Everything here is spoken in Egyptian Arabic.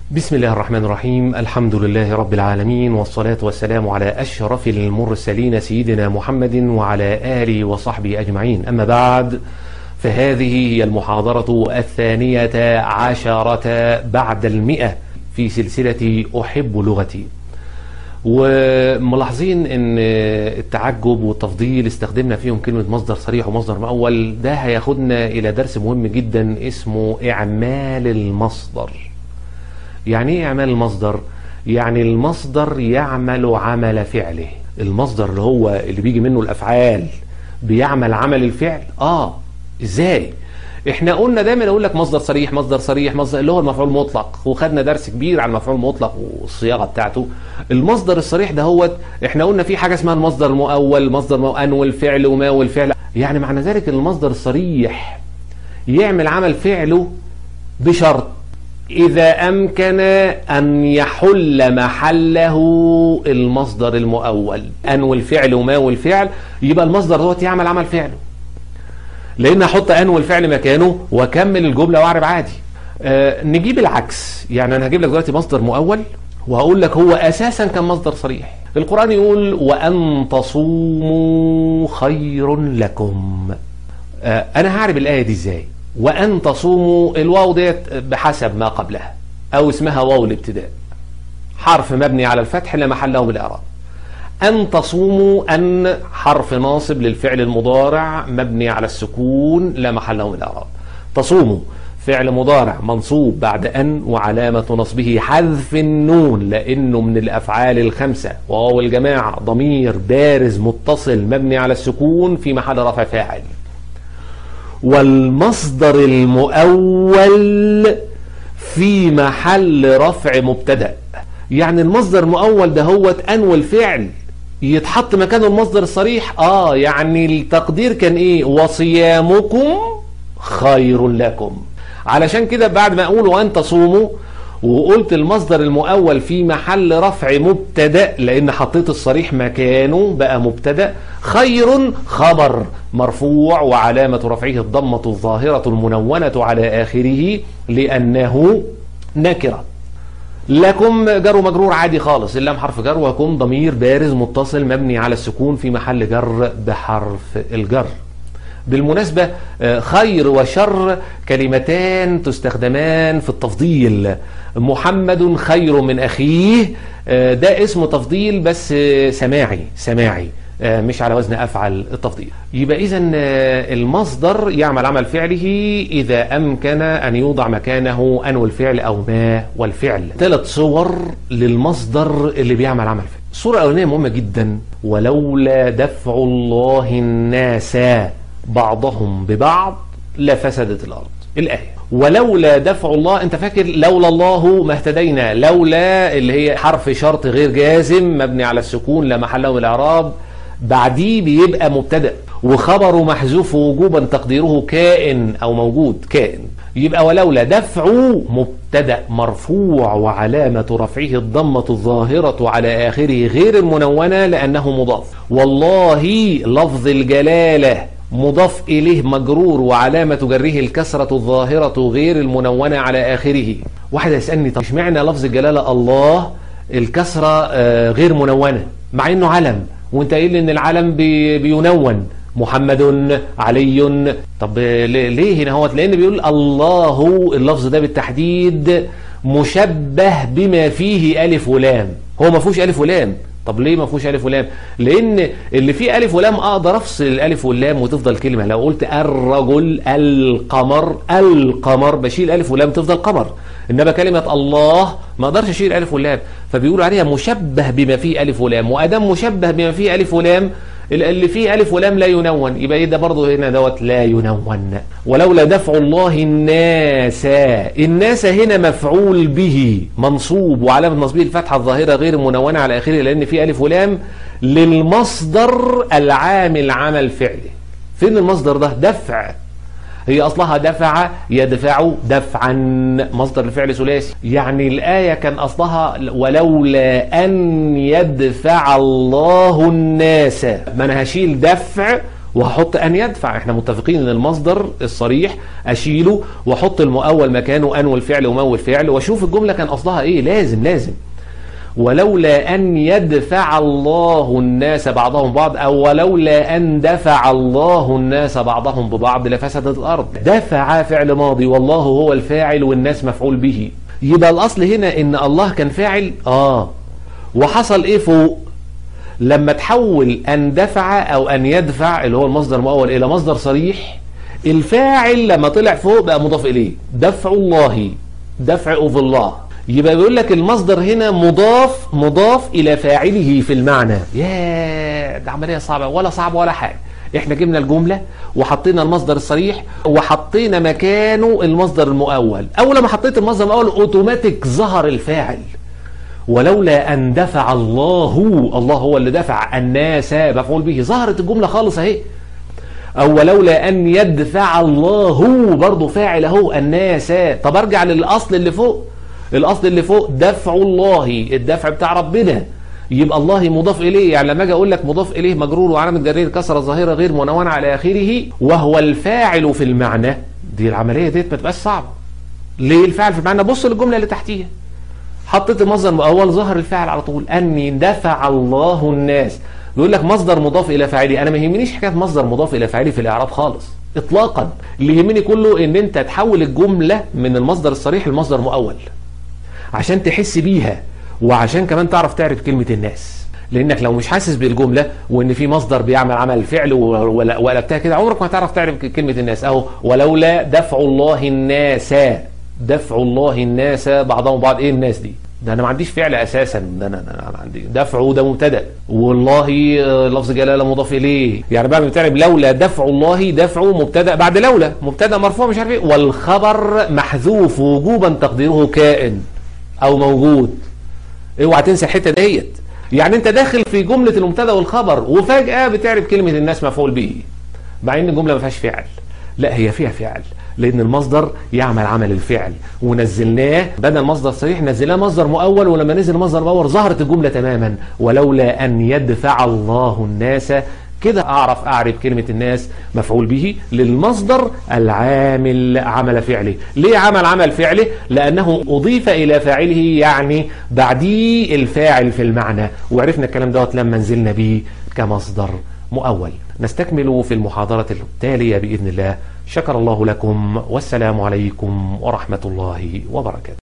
بسم الله الرحمن الرحيم الحمد لله رب العالمين والصلاة والسلام على أشرف المرسلين سيدنا محمد وعلى آله وصحبه أجمعين أما بعد فهذه هي المحاضرة الثانية عشرة بعد المئة في سلسلة أحب لغتي وملاحظين ان التعجب والتفضيل استخدمنا فيهم كلمة مصدر صريح ومصدر مؤول ده هياخدنا الى درس مهم جدا اسمه اعمال المصدر يعني ايه اعمال المصدر يعني المصدر يعمل عمل فعله المصدر اللي هو اللي بيجي منه الافعال بيعمل عمل الفعل اه ازاي احنا قلنا دايما اقول لك مصدر صريح مصدر صريح مصدر اللي هو المفعول المطلق وخدنا درس كبير عن المفعول المطلق والصياغه بتاعته المصدر الصريح ده هو احنا قلنا في حاجه اسمها المصدر المؤول مصدر مؤن والفعل وما والفعل يعني معنى ذلك ان المصدر الصريح يعمل عمل فعله بشرط إذا أمكن أن يحل محله المصدر المؤول أن والفعل وما والفعل يبقى المصدر دوت يعمل عمل فعله لأن أحط أن والفعل مكانه وأكمل الجملة وأعرب عادي أه نجيب العكس يعني أنا هجيب لك دلوقتي مصدر مؤول وهقول لك هو أساسا كان مصدر صريح القرآن يقول وأن تصوموا خير لكم أه أنا هعرب الآية دي إزاي وأن تصوموا الواو ديت بحسب ما قبلها أو اسمها واو الابتداء حرف مبني على الفتح لا محل له من الإعراب أن تصوموا أن حرف ناصب للفعل المضارع مبني على السكون لا محل له من الإعراب تصوموا فعل مضارع منصوب بعد أن وعلامة نصبه حذف النون لأنه من الأفعال الخمسة وواو الجماعة ضمير بارز متصل مبني على السكون في محل رفع فاعل والمصدر المؤول في محل رفع مبتدا يعني المصدر المؤول ده هو ان والفعل يتحط مكانه المصدر الصريح اه يعني التقدير كان ايه وصيامكم خير لكم علشان كده بعد ما اقول وان تصوموا وقلت المصدر المؤول في محل رفع مبتدا لان حطيت الصريح مكانه بقى مبتدا خير خبر مرفوع وعلامه رفعه الضمه الظاهره المنونه على اخره لانه نكره لكم جر ومجرور عادي خالص اللام حرف جر وكم ضمير بارز متصل مبني على السكون في محل جر بحرف الجر بالمناسبة خير وشر كلمتان تستخدمان في التفضيل محمد خير من أخيه ده اسمه تفضيل بس سماعي سماعي مش على وزن أفعل التفضيل يبقى إذا المصدر يعمل عمل فعله إذا أمكن أن يوضع مكانه أن والفعل أو ما والفعل ثلاث صور للمصدر اللي بيعمل عمل فعل الصورة الأولانية مهمة جدا ولولا دفع الله الناس بعضهم ببعض لفسدت الأرض الآية ولولا دفع الله انت فاكر لولا الله ما اهتدينا لولا اللي هي حرف شرط غير جازم مبني على السكون لا محل له من الاعراب بعديه بيبقى مبتدا وخبره محذوف وجوبا تقديره كائن او موجود كائن يبقى ولولا دفع مبتدا مرفوع وعلامه رفعه الضمه الظاهره على اخره غير المنونه لانه مضاف والله لفظ الجلاله مضاف إليه مجرور وعلامة جره الكسرة الظاهرة غير المنونة على آخره واحد يسألني طب اشمعنى لفظ الجلالة الله الكسرة غير منونة مع انه علم وانت قايل ان العلم بي بينون محمد علي طب ليه هنا هو لان بيقول الله اللفظ ده بالتحديد مشبه بما فيه ألف ولام هو ما فيهوش ألف ولام طب ليه ما فيهوش الف ولام لان اللي فيه الف ولام اقدر افصل الالف واللام وتفضل كلمه لو قلت الرجل القمر القمر بشيل الف ولام تفضل قمر انما كلمه الله ما اقدرش اشيل الف ولام فبيقولوا عليها مشبه بما فيه الف ولام وادام مشبه بما فيه الف ولام اللي فيه ألف ولام لا ينون يبقى إيه ده برضه هنا دوت لا ينون ولولا دفع الله الناس الناس هنا مفعول به منصوب وعلامة نصبه الفتحة الظاهرة غير منونة على آخره لأن فيه ألف ولام للمصدر العامل عمل فعله فين المصدر ده دفع هي أصلها دفع يدفع دفعا مصدر الفعل ثلاثي يعني الآية كان أصلها ولولا أن يدفع الله الناس ما أنا هشيل دفع وهحط ان يدفع احنا متفقين ان المصدر الصريح اشيله واحط المؤول مكانه ان والفعل ومول فعل واشوف الجمله كان قصدها ايه لازم لازم ولولا ان يدفع الله الناس بعضهم بعض او ولولا ان دفع الله الناس بعضهم ببعض لفسدت الارض دفع فعل ماضي والله هو الفاعل والناس مفعول به يبقى الاصل هنا ان الله كان فاعل اه وحصل ايه فوق لما تحول ان دفع او ان يدفع اللي هو المصدر المؤول الى مصدر صريح الفاعل لما طلع فوق بقى مضاف اليه دفع الله دفع اوف الله يبقى بيقول لك المصدر هنا مضاف مضاف الى فاعله في المعنى يا ده عمليه صعبه ولا صعبه ولا حاجه احنا جبنا الجمله وحطينا المصدر الصريح وحطينا مكانه المصدر المؤول اول ما حطيت المصدر المؤول اوتوماتيك ظهر الفاعل ولولا ان دفع الله الله هو اللي دفع الناس مفعول به ظهرت الجمله خالص اهي او ولولا ان يدفع الله برضه فاعل اهو الناس طب ارجع للاصل اللي فوق الاصل اللي فوق دفع الله الدفع بتاع ربنا يبقى الله مضاف اليه يعني لما اجي اقول لك مضاف اليه مجرور وعلامه جرير كسره ظاهره غير منونه على اخره وهو الفاعل في المعنى دي العمليه ديت ما تبقاش صعبه ليه الفاعل في المعنى بص للجمله اللي تحتيها حطيت المصدر المؤول ظهر الفاعل على طول اني دفع الله الناس بيقول لك مصدر مضاف الى فاعله انا ما يهمنيش حكايه مصدر مضاف الى فاعله في الاعراب خالص اطلاقا اللي يهمني كله ان انت تحول الجمله من المصدر الصريح لمصدر مؤول عشان تحس بيها وعشان كمان تعرف تعرف كلمه الناس لانك لو مش حاسس بالجمله وان في مصدر بيعمل عمل فعل وقلبتها كده عمرك ما هتعرف تعرف كلمه الناس اهو ولولا دفع الله الناس دفع الله الناس بعضهم بعض ايه الناس دي ده انا ما عنديش فعل اساسا ده انا, أنا عندي دفعه ده مبتدا والله لفظ جلاله مضاف اليه يعني بعد ما بتعرف لولا دفع الله دفعه مبتدا بعد لولا مبتدا مرفوع مش عارف ايه والخبر محذوف وجوبا تقديره كائن او موجود اوعى تنسى الحته ديت يعني انت داخل في جمله المبتدا والخبر وفجاه بتعرف كلمه الناس مفعول به مع ان الجمله ما فيهاش فعل لا هي فيها فعل لان المصدر يعمل عمل الفعل ونزلناه بدل مصدر صريح نزلناه مصدر مؤول ولما نزل مصدر مؤول ظهرت الجمله تماما ولولا ان يدفع الله الناس كده اعرف اعرف كلمه الناس مفعول به للمصدر العامل عمل فعله ليه عمل عمل فعله لانه اضيف الى فاعله يعني بعديه الفاعل في المعنى وعرفنا الكلام دوت لما نزلنا به كمصدر مؤول نستكمل في المحاضره التاليه باذن الله شكر الله لكم والسلام عليكم ورحمه الله وبركاته